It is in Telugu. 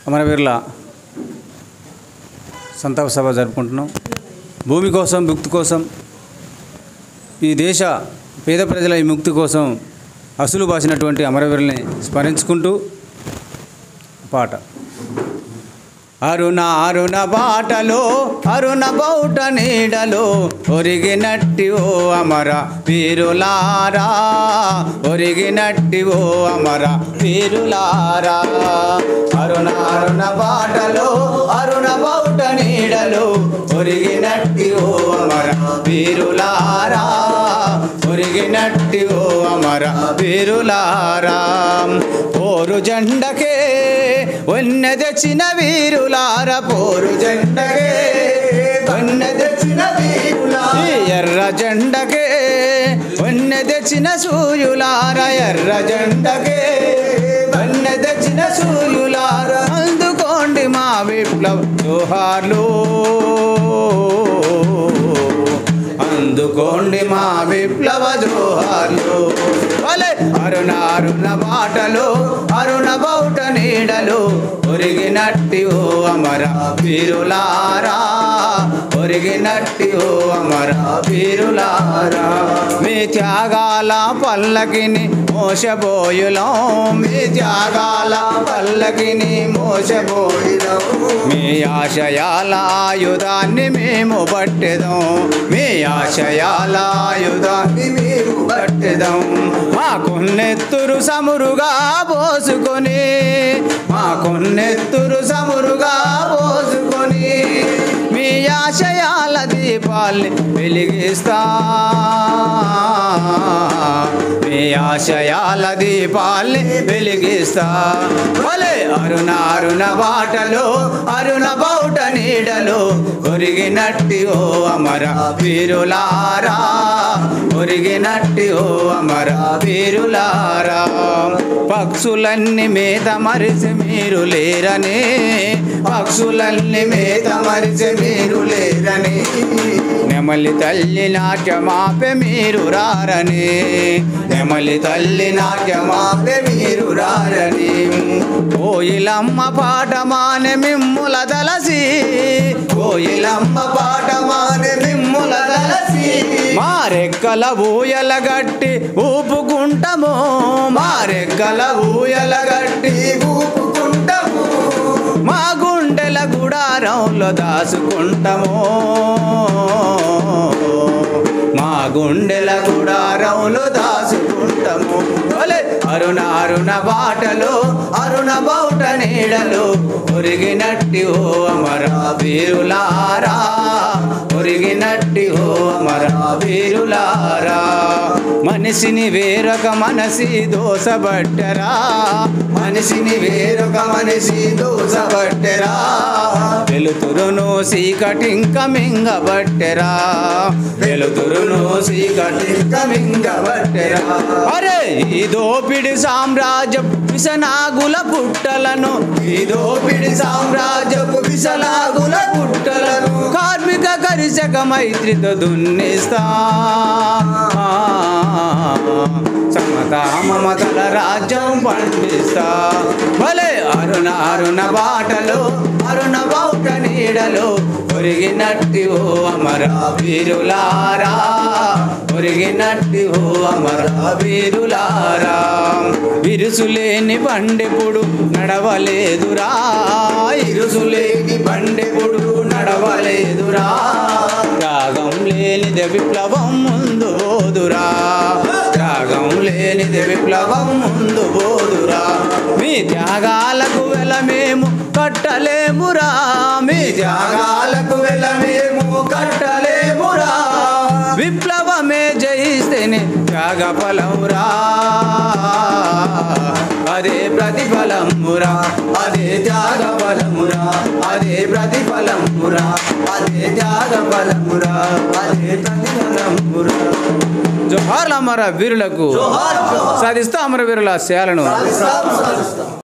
అమరవీరుల సంతాప సభ జరుపుకుంటున్నాం భూమి కోసం ముక్తి కోసం ఈ దేశ పేద ప్రజల ఈ ముక్తి కోసం అసులు బాసినటువంటి అమరవీరుల్ని స్మరించుకుంటూ పాట అరుణ అరుణ బాటలో అరుణ బౌట నీడలో ఒరిగినట్టి ఓ అమర వీరులారా ఒరిగినట్టి ఓ అమర వీరులారా అరుణ అరుణ బాటలో అరుణ బౌట నీడలో ఒరిగినట్టి ఓ అమర వీరులారా ఒరిగినట్టి ఓ అమర వీరులారా పోరు జెండకే వన్నె తెచ్చిన వీరులార పోరు జెండకే వన్నె తెచ్చిన వీరులార ఎర్ర జెండకే వన్నె తెచ్చిన సూర్యులార ఎర్ర జెండకే వన్నె తెచ్చిన సూర్యులార అందుకోండి మా విప్లవ జోహార్లు అందుకోండి మా విప్లవ జోహార్లు వలే అరుణ అరుణ బాటలు అరుణ బౌట నీడలు ఒరిగినట్టి ఓ అమర వీరులారా ఒరిగినట్టి ఓ అమర వీరులారా మీ త్యాగాల పల్లకిని మోసబోయులం మీ త్యాగాల పల్లకిని మోసబోయులం మీ ఆశయాల ఆయుధాన్ని మేము పట్టెదం మీ ఆశయాల ఆయుధాన్ని మేము పట్టెదం మా కొన్నెత్తురు సమురుగా పోసుకొని మా కొన్నెత్తురు సమురుగా పోసుకొని మీ ఆశయాల దీపాల్ని వెలిగిస్తా మీ ఆశయాల దీపాల్ని వెలిగిస్తా భలే అరుణ అరుణ బాటలో అరుణ బౌట నీడలో ఒరిగినట్టి ఓ అమర వీరులారా ఒరిగినట్టి ఓ అమర వీరులారా పక్షులన్నీ మీద మరిసి మీరు లేరని పక్షులన్నీ మీద మరిసి మీరు లేరని నెమలి తల్లి నాట్యమాపే మీరు రారని నెమలి తల్లి నాట్యమాపే మీరు రారని కోయిలమ్మ పాటమానె మిమ్ముల దలసి కోయిలమ్మ పాటమానె మిమ్ముల దలసి మారెక్కల ఊయల గట్టి ఊపుకుంటము మారెక్కల ఊయల గట్టి ఊపుకుంటము మా గుండెల గుడారంలో దాచుకుంటాము మా గుండెల గుడారంలో దాచుకుంటాము ఒలే అరుణ అరుణ బాటలో అరుణ బౌట నీడలో ఒరిగినట్టి ఓ అమర వీరులారా ఒరిగినట్టి ఓ అమర వీరులారా మనిషిని వేరొక మనసి దోసబట్టరా మనిషిని వేరొక మనిషి దోసబట్టరా వెలుతురును సీకటింక మింగబట్టెరా వెలుతురును సీకటింక మింగబట్టెరా అరే ఈ దోపిడి సామ్రాజ్యపు విసనాగుల పుట్టలను ఈ దోపిడి సామ్రాజ్యపు విసనాగుల పుట్టలను కార్మిక కరిసక మైత్రితో దున్నిస్తా సమతా మమతల రాజ్యం పండిస్తా భలే అరుణ అరుణ బాటలో అరుణ బౌట నీడలో ఒరిగినట్టి ఓ అమర వీరులారా ఒరిగినట్టి ఓ అమర వీరులారా విరుసులేని బండెప్పుడు నడవలేదురా ఇరుసులేని బండెప్పుడు నడవలేదురా త్యాగం లేనిది విప్లవం ముందు పోదురా త్యాగం లేనిది విప్లవం ముందు పోదురా మీ త్యాగాలకు వెల మేము కట్టలేమురా మీ త్యాగాలకు వెల మేము కట్టలేమురా విప్లవమే జయిస్తేనే త్యాగ ఫలమురా అదే ప్రతిఫలమురా అదే త్యాగ ఫలమురా అదే ప్రతిఫలమురా అదే త్యాగ ఫలమురా అదే ప్రతిఫలమురా జోహార్ల అమర వీరులకు సాధిస్తా అమర వీరుల సేలను